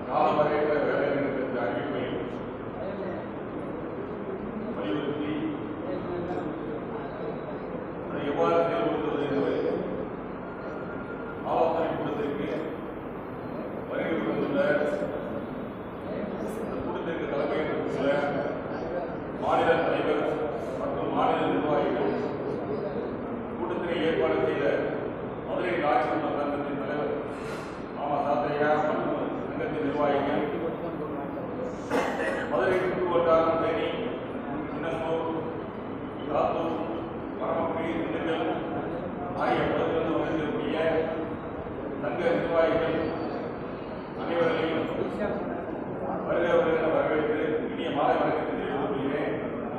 காலவரையற்ற வேலை நிறுத்தத்தை அறிவிப்பை வலியுறுத்தி அதை எவ்வாறு செயல்படுத்துவது என்பதை ஆலோசனை கூட்டத்திற்கு வருகை வந்துள்ள இந்த கூட்டத்திற்கு தலைமையேற்றுள்ள மாநில தலைவர் மற்றும் மாநில நிர்வாகிகள் கூட்டத்தினை ஏற்பாடு செய்த மதுரை ராஜ்மன்ற சங்கத்தின் தலைவர் மாமா சாத்தையா மற்றும் சங்கத்தின் நிர்வாகிகள் மதுரை சுற்று வட்டாரம் தேனி சின்னமூர் சாத்தூர் பரமக்குடி திண்டுக்கல் ஆகிய பகுதிகளில் வந்திருக்கக்கூடிய சங்க நிர்வாகிகள் அனைவர்களையும் வருக வருக என வரவேற்று இனிய மாலை வணக்கத்தை தெரிவித்துக் கொள்கிறேன்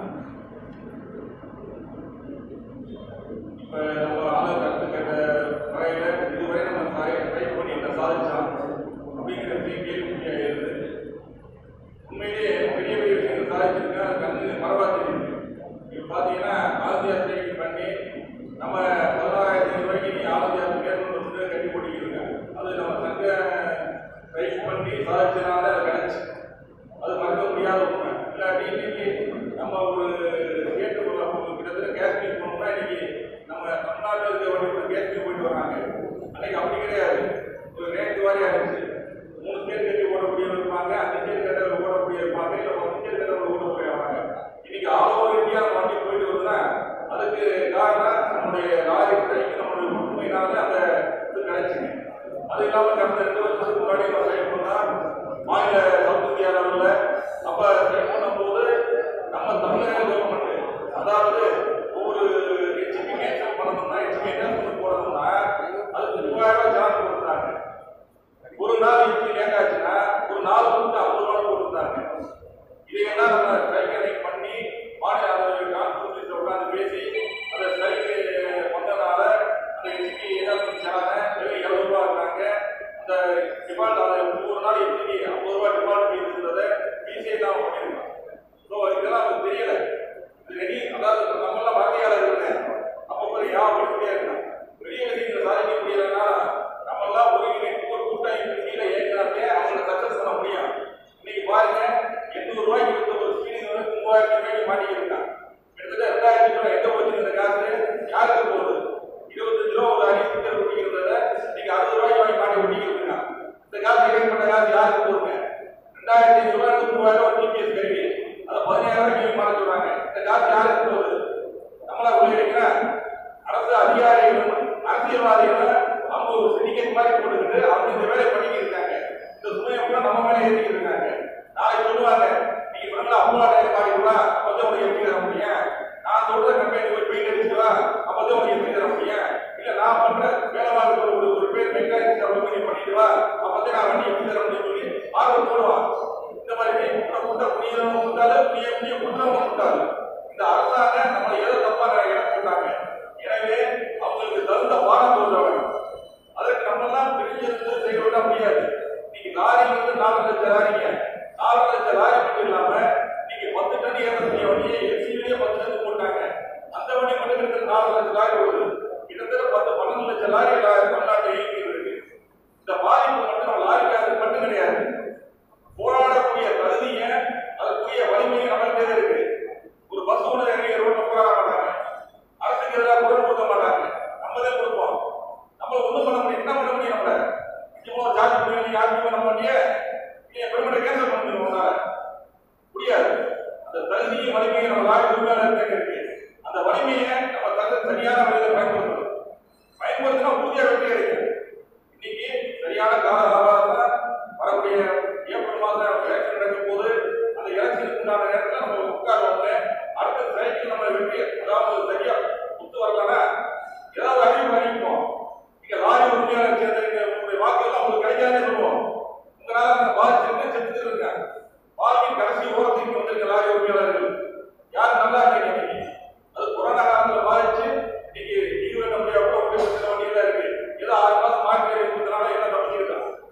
இப்ப நம்ம ஆளுநர் கருத்து கேட்ட வகையில இதுவரை நம்ம ட்ரை பண்ணி என்ன சாதிச்சோம் அப்படிங்கிற விஷயம் கேள்விக்குறியா இருந்தது உண்மையிலேயே பெரிய பெரிய விஷயங்கள் சாதிச்சிருக்கேன் அது கண்ணு மரபா தெரியுது இப்ப பாத்தீங்கன்னா ஆசியா ஸ்ட்ரைக் பண்ணி நம்ம பதினாறாயிரத்தி ரூபாய்க்கு நீ ஆசியா கேட்கணும்னு கட்டி போட்டிக்கிறீங்க அது நம்ம சங்க ரைட் பண்ணி சாதிச்சனால அது கிடைச்சு அது மறக்க முடியாத உண்மை இல்லாட்டி இன்னைக்கு நம்ம ஒரு கேட்டு ஒரு கிட்டத்தட்ட காஷ்மீர் போனோம்னா இன்னைக்கு நம்ம தமிழ்நாட்டில் இருக்க வழி கூட காஷ்மீர் போயிட்டு வராங்க அன்னைக்கு அப்படி கிடையாது ஒரு ரேட்டு வாரியா இருந்துச்சு மூணு ஸ்டேட் கட்டி ஓடக்கூடியவர் இருப்பாங்க அஞ்சு ஸ்டேட் கட்ட ஓடக்கூடிய இருப்பாங்க இல்லை பத்து ஸ்டேட் கட்ட ஓடக்கூடிய இருப்பாங்க இன்னைக்கு ஆல் ஓவர் இந்தியா வண்டி போயிட்டு வருதுன்னா அதுக்கு காரணம் நம்முடைய லாரி ஸ்ட்ரைக் நம்மளுடைய ஒற்றுமையினால அந்த இது கிடைச்சுங்க அது இல்லாம கடந்த ரெண்டு வருஷத்துக்கு முன்னாடி நம்ம ஸ்ட்ரைக் பண்ணா மாநில சவுத் இந்தியா லெவலில் அப்ப ஸ்ட்ரைக் பண்ணும்போது நம்ம தமிழக கவர்மெண்ட் அதாவது ஒவ்வொரு ஹெச்பி நேஷன் பண்ணணும்னா ஹெச்பி நேஷன் போடணும்னா அதுக்கு மூவாயிரம் ரூபாய் சார்ஜ் கொடுத்தாங்க ஒரு நாள் இப்படி லேட் ஆச்சுன்னா ஒரு நாள் வந்து ஐம்பது ரூபாய் போட்டுருந்தாங்க இதை என்ன நம்ம ஸ்ட்ரைக் அன்னைக்கு பண்ணி மாநில கான்ஸ்டியூஷன் உட்காந்து பேசி அந்த ஸ்ட்ரைக் வந்ததுனால அந்த எஸ்பி என்ன செஞ்சாங்க வெறும் எழுபது ரூபா இருந்தாங்க அந்த டிமாண்ட் அதை ஒவ்வொரு நாள் எஸ்பி ஐம்பது ரூபாய் டிமாண்ட் இருந்ததை பிசிஐ தான் பண்ணியிருக்காங்க ஸோ இதெல்லாம் அவங்களுக்கு தெரியல இது ரெடி அதாவது நம்மளாம் வார்த்தையாளர்கள் அப்பப்போ ஞாபகப்படுத்திட்டே இருக்கணும் பெரிய விஷயங்களை சாதிக்க முடியலன்னா நம்மெல்லாம் ஒருங்கிணைப்பு ஒரு கூட்டணி கீழே ஏற்கனவே அவங்களை சக்சஸ் பண்ண முடியும் இன்னைக்கு பாருங்க எண்ணூறு ரூபாய்க்கு வித்த ஒரு ஸ்கிரீன் வந்து மூவாயிரத்தி ரூபாய்க்கு மாட்டிக்கிருக்கான் கிட்டத்தட்ட ரெண்டாயிரத்தி ரூபாய் எங்க போச்சு இந்த காசு யாருக்கு போகுது இருபத்தஞ்சு ரூபா ஒரு அடி ஸ்பீக்கர் ஒட்டிக்கிறத நீங்க அறுபது ரூபாய்க்கு வாங்கி மாட்டி ஒட்டிக்கிறீங்க இந்த காசு இறைப்பட்ட காசு யாருக்கு போகுங்க ரெண்டாயிரத்தி ஐநூறு ரூபாய் மூவாயிரம் ரூபாய் டிபிஎஸ் கருவி அதை பதினாயிரம் ரூபாய்க்கு மாட்ட சொல்றாங்க இந்த காசு யாருக்கு போகுது நம்மளா உள்ளிருக்கிற அரசு அதிகாரிகளும் அரசியல்வாதிகளும் அவங்க ஒரு சிண்டிகேட் மாதிரி போட்டுக்கிட்டு அவங்க இந்த வேலையை பண்ணிக்கிட்டு இருக்காங்க இந்த சுமையை கூட நம்ம மேலே ஏற்றிக்கிட்டு இருக்காங்க நாளைக்கு சொல்லுவாங்க நீங்க சொன்ன அவ்வளோ நேரம் பாடி கூட அப்பதான் உனக்கு எப்படி தர முடியும் நான் சொல்ற கம்பெனி போய் பெயிண்ட் அடிச்சுட்டு வா அப்பதான் உனக்கு எப்படி தர முடியும் இல்ல நான் பண்ற வேலை பார்க்க ஒரு ஒரு பேர் மெக்கானிக் அவ்வளோ பண்ணி பண்ணிட்டு வா அப்பதான் நான் வண்டி எப்படி தர முடியும் சொல்லி ஆர்வம் போடுவான் இந்த மாதிரி கூட்ட கூட்ட புனிதமும் உண்டாது புனிய புனிய குற்றமும் உண்டாது இந்த அரசாங்கம் நம்மளை ஏதோ தப்பா இடம் போட்டாங்க எனவே அவங்களுக்கு தகுந்த பாடம் சொல்ல வேணும் அதற்கு நம்ம எல்லாம் பிரிஞ்சிருந்து செய்ய முடியாது நீங்க லாரி வந்து நாலு லட்சம் லாரிங்க நாலு லட்சம் லாரி மட்டும் இல்லாம நீங்க பத்து டன் ஏறக்கூடிய வண்டியை எக்ஸிலேயே பத்து டன் போட்டாங்க அந்த வண்டி மட்டும் கிட்டத்தட்ட நாலு லட்சம் லாரி வருது கிட்டத்தட்ட பத்து பன்னெண்டு லட்சம் லாரி தமிழ்நாட்டில் இயங்கிட்டு இருக்கு இந்த பாதிப்பு மட்டும் நம்ம லாரிக்காரருக்கு மட்டும் கிடையாது போராடக்கூடிய தகுதிய அதுக்குரிய வலிமையை நம்மள்கிட்ட இருக்கு ஒரு பஸ் ஓனர் இறங்கி ரோட்ல போராட மாட்டாங்க அரசுக்கு எதிராக குரல் கொடுக்க மாட்டாங்க நம்ம தான் கொடுப்போம் நம்ம ஒண்ணும் பண்ண முடியும் என்ன பண்ண முடியும் நம்மள நிச்சயமா ஜாதி பண்ணி யாருக்கும் பண்ண முடிய நீ பெருமட்டை கேன்சல் பண்ண முடியும் உங்களால முடியாது அந்த தகுதியும் வலிமையும் நம்ம லாரி உரிமையாளர் இருக்கு அந்த வலிமையை நம்ம தகுந்த சரியான வழியில் பயன்படுத்தணும் பயன்படுத்தினா உறுதியாக வெற்றி கிடைக்கும் இன்னைக்கு சரியான கால ஆதாரத்துல வரக்கூடிய ஏப்ரல் மாதம் எலெக்ஷன் நடக்கும் போது அந்த எலெக்ஷனுக்கு உண்டான நேரத்தில் நம்ம உட்கார்ந்து அடுத்த சைக்கிள் நம்ம வெற்றி அதாவது சரியா ஒத்து வரலன்னா ஏதாவது அறிவு அறிவிப்போம் நீங்க லாரி உரிமையாளர் சேர்ந்த உங்களுடைய வாக்குகள் உங்களுக்கு கிடைக்காதே சொல்லுவோம் உங்களால அந்த பாதிச்சிருக்க செத்துட்டு இருக்காங்க வாழ்வின் கடைசி ஓரத்துக்கு வந்திருக்க லாரி உரிமையாளர்கள் யார் நல்லா இருக்கீங்க இன்னைக்கு அது கொரோனா காலத்துல பாதிச்சு இன்னைக்கு நீங்க வேண்ட முடியாது கூட பிரச்சனை வண்டியில இருக்கு ஏதோ ஆறு மாசம் மாற்றி இருக்கிறதுனால எல்லாம் தப்பிச்சிருக்காங்க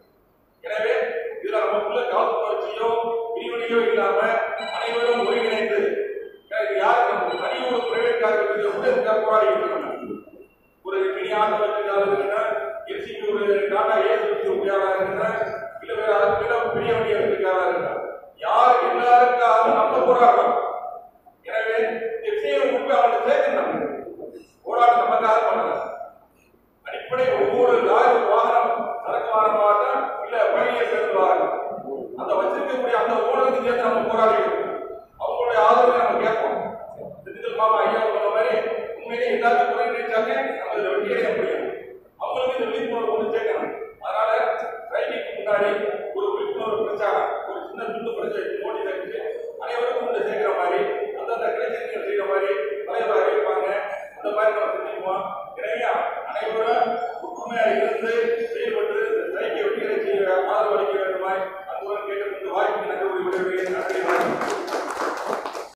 சேர்ந்து நம்ம போராடி இருக்கோம் அவங்களுடைய ஆதரவை நம்ம கேட்போம் திண்டுக்கல் மாமா ஐயா சொன்ன மாதிரி உண்மையிலே எல்லாத்தையும் குறை நினைச்சாங்க நம்ம இதில் வெற்றி அடைய முடியும் அவங்களுக்கு இந்த விழிப்புணர்வு கொண்டு சேர்க்கணும்